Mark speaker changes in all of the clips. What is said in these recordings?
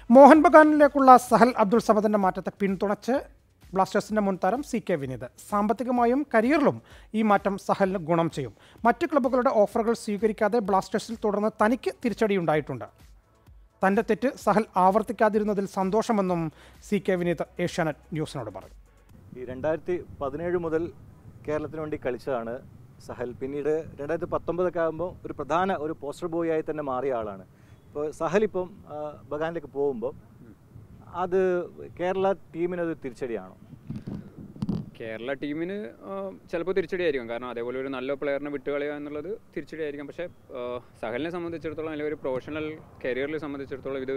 Speaker 1: മോഹൻ ബഗാനിലേക്കുള്ള സഹൽ അബ്ദുൾ സമദിന്റെ മാറ്റത്തെ പിന്തുണച്ച് ബ്ലാസ്റ്റേഴ്സിന്റെ മുൻ താരം സി കെ വിനീത് സാമ്പത്തികമായും കരിയറിലും ഈ മാറ്റം സഹലിന് ഗുണം ചെയ്യും മറ്റ് ക്ലബ്ബുകളുടെ ഓഫറുകൾ സ്വീകരിക്കാതെ ബ്ലാസ്റ്റേഴ്സിൽ തുടർന്ന് തനിക്ക് തിരിച്ചടിയുണ്ടായിട്ടുണ്ട് തന്റെ തെറ്റ് സഹൽ ആവർത്തിക്കാതിരുന്നതിൽ സന്തോഷമെന്നും സി കെ വിനീത് ഏഷ്യാനെറ്റ് ന്യൂസിനോട് പറഞ്ഞു
Speaker 2: ഈ രണ്ടായിരത്തി പതിനേഴ് മുതൽ കേരളത്തിന് വേണ്ടി കളിച്ചതാണ് സഹൽ പിന്നീട് രണ്ടായിരത്തി പത്തൊമ്പതൊക്കെ ആകുമ്പോൾ ഒരു പ്രധാന ഒരു പോസ്റ്റർ ബോയ് ആയി തന്നെ മാറിയ ആളാണ് ഇപ്പോൾ സഹൽ ഇപ്പം ആ, ബഗാനിലേക്ക് പോകുമ്പോൾ അത് കേരള ടീമിനത് തിരിച്ചടിയാണോ
Speaker 3: കേരള ടീമിന് ചിലപ്പോൾ തിരിച്ചടിയായിരിക്കും കാരണം അതേപോലെ ഒരു നല്ല പ്ലെയറിനെ വിട്ടുകളയുക എന്നുള്ളത് തിരിച്ചടിയായിരിക്കും പക്ഷേ ആ, സഹലിനെ സംബന്ധിച്ചിടത്തോളം അല്ലെങ്കിൽ ഒരു പ്രൊഫഷണൽ കരിയറിൽ സംബന്ധിച്ചിടത്തോളം ഇത്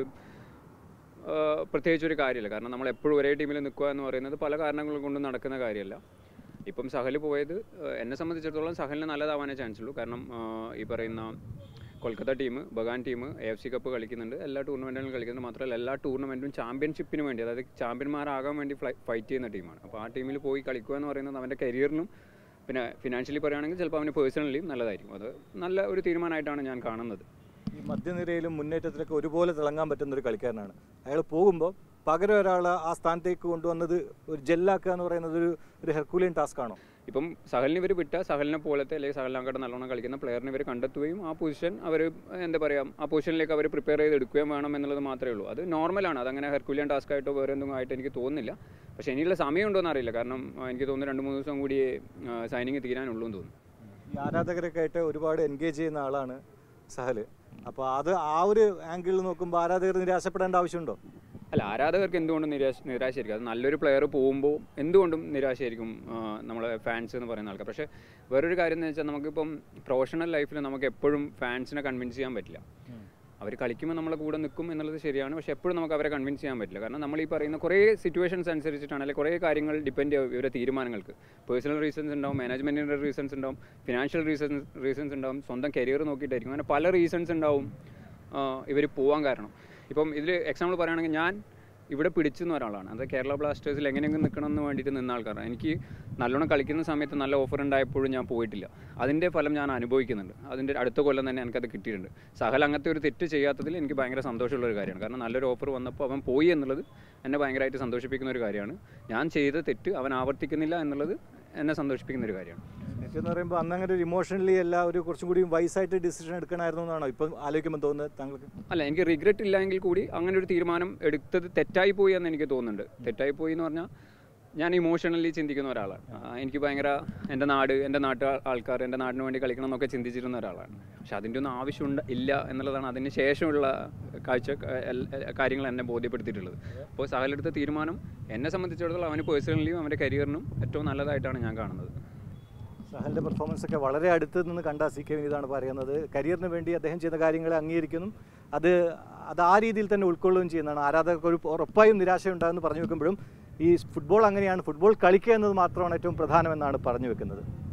Speaker 3: ആ, പ്രത്യേകിച്ച് ഒരു കാര്യമില്ല കാരണം നമ്മൾ എപ്പോഴും ഒരേ ടീമിൽ നിൽക്കുക എന്ന് പറയുന്നത് പല കാരണങ്ങൾ കൊണ്ടും നടക്കുന്ന കാര്യമല്ല ഇപ്പം സഹൽ പോയത് ആ, എന്നെ സംബന്ധിച്ചിടത്തോളം സഹലിന് നല്ലതാവാനേ ചാൻസ് ഉള്ളൂ കാരണം ആ, ഈ പറയുന്ന Kolkata team Bagan team A F C cup കളിക്കുന്നുണ്ട് എല്ലാ ടൂർണമെൻറ്റുകളും കളിക്കുന്നുണ്ട് മാത്രമല്ല എല്ലാ ടൂർണമെൻറ്റും ചാമ്പ്യൻഷിപ്പിന് വേണ്ടി അതായത് ചാമ്പ്യന്മാരാകാൻ വേണ്ടി ഫൈറ്റ് ചെയ്യുന്ന ടീമാണ് അപ്പോൾ ആ ടീമിൽ പോയി കളിക്കുക എന്ന് പറയുന്നത് അവൻ്റെ കരിയറിനും പിന്നെ ഫിനാൻഷ്യലി പറയുകയാണെങ്കിൽ ചിലപ്പോൾ അവന് പേഴ്സണലിയും നല്ലതായിരിക്കും അത് നല്ല ഒരു തീരുമാനമായിട്ടാണ് ഞാൻ കാണുന്നത്
Speaker 2: ഈ മധ്യനിരയിലും മുന്നേറ്റത്തിലൊക്കെ ഒരുപോലെ തിളങ്ങാൻ പറ്റുന്ന ഒരു കളിക്കാരനാണ് അയാൾ പോകുമ്പോൾ പകരം ഒരാൾ ആ സ്ഥാനത്തേക്ക് കൊണ്ടുവന്നത് ഒരു ജെല്ലാക്കുക എന്ന് പറയുന്നത് ഒരു ഒരു ഹെർക്കുലിയൻ ടാസ്ക് ആണോ
Speaker 3: ഇപ്പം സഹലിനെ ഇവർ വിട്ട സഹലിനെ പോലത്തെ അല്ലെങ്കിൽ സഹലിനെക്കാട്ട് നല്ലോണം കളിക്കുന്ന പ്ലെയറിനെ ഇവർ കണ്ടെത്തുകയും ആ പൊസിഷൻ അവർ എന്താ പറയുക ആ പൊസിഷനിലേക്ക് അവർ പ്രിപ്പയർ ചെയ്ത് എടുക്കുകയും വേണം എന്നുള്ളത് മാത്രമേ ഉള്ളൂ അത് നോർമലാണ് അതങ്ങനെ ഹെർക്കുലിയൻ ടാസ്ക് ആയിട്ടോ വേറെ എന്തെങ്കിലും ആയിട്ട് എനിക്ക് തോന്നുന്നില്ല പക്ഷേ ഇനിയുള്ള സമയം ഉണ്ടോ എന്നറിയില്ല കാരണം ആ, എനിക്ക് തോന്നുന്നു രണ്ട് മൂന്ന് ദിവസം കൂടി സൈനിങ് തീരാനുള്ളൂ എന്ന് തോന്നുന്നു
Speaker 2: ഈ ആരാധകരൊക്കെ ആയിട്ട് ഒരുപാട് എൻഗേജ് ചെയ്യുന്ന ആളാണ് സഹൽ അപ്പോൾ അത് ആ ഒരു ആംഗിളിൽ നോക്കുമ്പോൾ ആരാധകർ നിരാശപ്പെടേണ്ട ആവശ്യമുണ്ടോ
Speaker 3: അല്ല ആരാധകർക്ക് എന്തുകൊണ്ടും നിരാശ നിരാശയായിരിക്കും അത് നല്ലൊരു പ്ലെയർ പോകുമ്പോൾ എന്തുകൊണ്ടും നിരാശയായിരിക്കും നമ്മളെ ഫാൻസ് എന്ന് പറയുന്ന ആൾക്കാർ പക്ഷേ വേറൊരു കാര്യം എന്ന് വെച്ചാൽ നമുക്കിപ്പം പ്രൊഫഷണൽ ലൈഫിൽ നമുക്ക് എപ്പോഴും ഫാൻസിനെ കൺവിൻസ് ചെയ്യാൻ പറ്റില്ല അവർ കളിക്കുമ്പോൾ നമ്മളെ കൂടെ നിൽക്കും എന്നുള്ളത് ശരിയാണ് പക്ഷേ എപ്പോഴും നമുക്ക് അവരെ കൺവിൻസ് ചെയ്യാൻ പറ്റില്ല കാരണം നമ്മൾ ഈ പറയുന്ന കുറേ സിറ്റുവേഷൻസ് അനുസരിച്ചിട്ടാണ് അല്ലെങ്കിൽ കുറേ കാര്യങ്ങൾ ഡിപ്പെൻഡ് ചെയ്യും ഇവരുടെ തീരുമാനങ്ങൾക്ക് പേഴ്സണൽ റീസൺസ് ഉണ്ടാവും മാനേജ്മെൻറ്റിൻ്റെ റീസൺസ് ഉണ്ടാവും ഫിനാൻഷ്യൽ റീസൺസ് റീസൺസ് ഉണ്ടാവും സ്വന്തം കരിയർ നോക്കിയിട്ടായിരിക്കും അങ്ങനെ പല റീസൺസ് ഉണ്ടാവും ഇവർ പോകാൻ കാരണം ഇപ്പം ഇതിൽ എക്സാമ്പിൾ പറയുകയാണെങ്കിൽ ഞാൻ ഇവിടെ പിടിച്ചുന്ന ഒരാളാണ് അത് കേരള ബ്ലാസ്റ്റേഴ്സിൽ എങ്ങനെയെങ്കിലും നിൽക്കണം എന്ന് വേണ്ടിയിട്ട് നിന്ന ആൾക്കാരാണ് എനിക്ക് നല്ലോണം കളിക്കുന്ന സമയത്ത് നല്ല ഓഫർ ഉണ്ടായപ്പോഴും ഞാൻ പോയിട്ടില്ല അതിൻ്റെ ഫലം ഞാൻ അനുഭവിക്കുന്നുണ്ട് അതിൻ്റെ അടുത്ത കൊല്ലം തന്നെ എനിക്കത് കിട്ടിയിട്ടുണ്ട് സഹൽ അങ്ങനത്തെ ഒരു തെറ്റ് ചെയ്യാത്തതിൽ എനിക്ക് ഭയങ്കര സന്തോഷമുള്ള ഒരു കാര്യമാണ് കാരണം നല്ലൊരു ഓഫർ വന്നപ്പോൾ അവൻ പോയി എന്നുള്ളത് എന്നെ ഭയങ്കരമായിട്ട് സന്തോഷിപ്പിക്കുന്ന ഒരു കാര്യമാണ് ഞാൻ ചെയ്ത തെറ്റ് അവൻ ആവർത്തിക്കുന്നില്ല എന്നുള്ളത് എന്നെ സന്തോഷിപ്പിക്കുന്ന ഒരു കാര്യമാണ്
Speaker 2: എന്ന് പറയുമ്പോൾ അന്ന് അങ്ങനെ ഒരു ഇമോഷണലി അല്ല ഒരു കുറച്ചും കൂടി വയസ്സായിട്ട് ഡിസിഷൻ എടുക്കണമായിരുന്നു എന്നാണോ ഇപ്പം ആലോചിക്കുമ്പോൾ തോന്നുന്നത് താങ്കൾക്ക്
Speaker 3: അല്ല എനിക്ക് റിഗ്രറ്റ് ഇല്ല എങ്കിൽ കൂടി അങ്ങനെ ഒരു തീരുമാനം എടുത്തത് തെറ്റായി പോയി എന്ന് എനിക്ക് തോന്നുന്നുണ്ട് തെറ്റായി പോയി എന്ന് പറഞ്ഞാൽ ഞാൻ ഇമോഷണലി ചിന്തിക്കുന്ന ഒരാളാണ് ആ, എനിക്ക് ഭയങ്കര എൻ്റെ നാട് എൻ്റെ നാട്ടു ആൾക്കാർ എൻ്റെ നാടിന് വേണ്ടി കളിക്കണം എന്നൊക്കെ ചിന്തിച്ചിരുന്ന ഒരാളാണ് പക്ഷെ അതിൻ്റെ ഒന്നും ആവശ്യമുണ്ട് ഇല്ല എന്നുള്ളതാണ് അതിന് ശേഷമുള്ള കാഴ്ച എൽ- എൽ- കാര്യങ്ങൾ എന്നെ ബോധ്യപ്പെടുത്തിയിട്ടുള്ളത് അപ്പോൾ സഹലെടുത്ത തീരുമാനം എന്നെ സംബന്ധിച്ചിടത്തോളം അവന് പേഴ്സണലിയും അവൻ്റെ കരിയറിനും ഏറ്റവും നല്ലതായിട്ടാണ് ഞാൻ കാണുന്നത്
Speaker 2: സഹലിന്റെ പെർഫോമൻസ് ഒക്കെ വളരെ അടുത്ത് നിന്ന് കണ്ട സി കെ വിനീതാണ് പറയുന്നത് കരിയറിന് വേണ്ടി അദ്ദേഹം ചെയ്ത കാര്യങ്ങളെ അംഗീകരിക്കുന്നു അത് അത് ആ രീതിയിൽ തന്നെ ഉൾക്കൊള്ളുകയും ചെയ്യുന്നതാണ് ആരാധകർക്ക് ഒരു ഉറപ്പായും നിരാശയുണ്ടാകുമെന്ന് പറഞ്ഞു വെക്കുമ്പോഴും ഈ ഫുട്ബോൾ അങ്ങനെയാണ് ഫുട്ബോൾ കളിക്കുക എന്നത് മാത്രമാണ് ഏറ്റവും പ്രധാനമെന്നാണ് പറഞ്ഞു വെക്കുന്നത്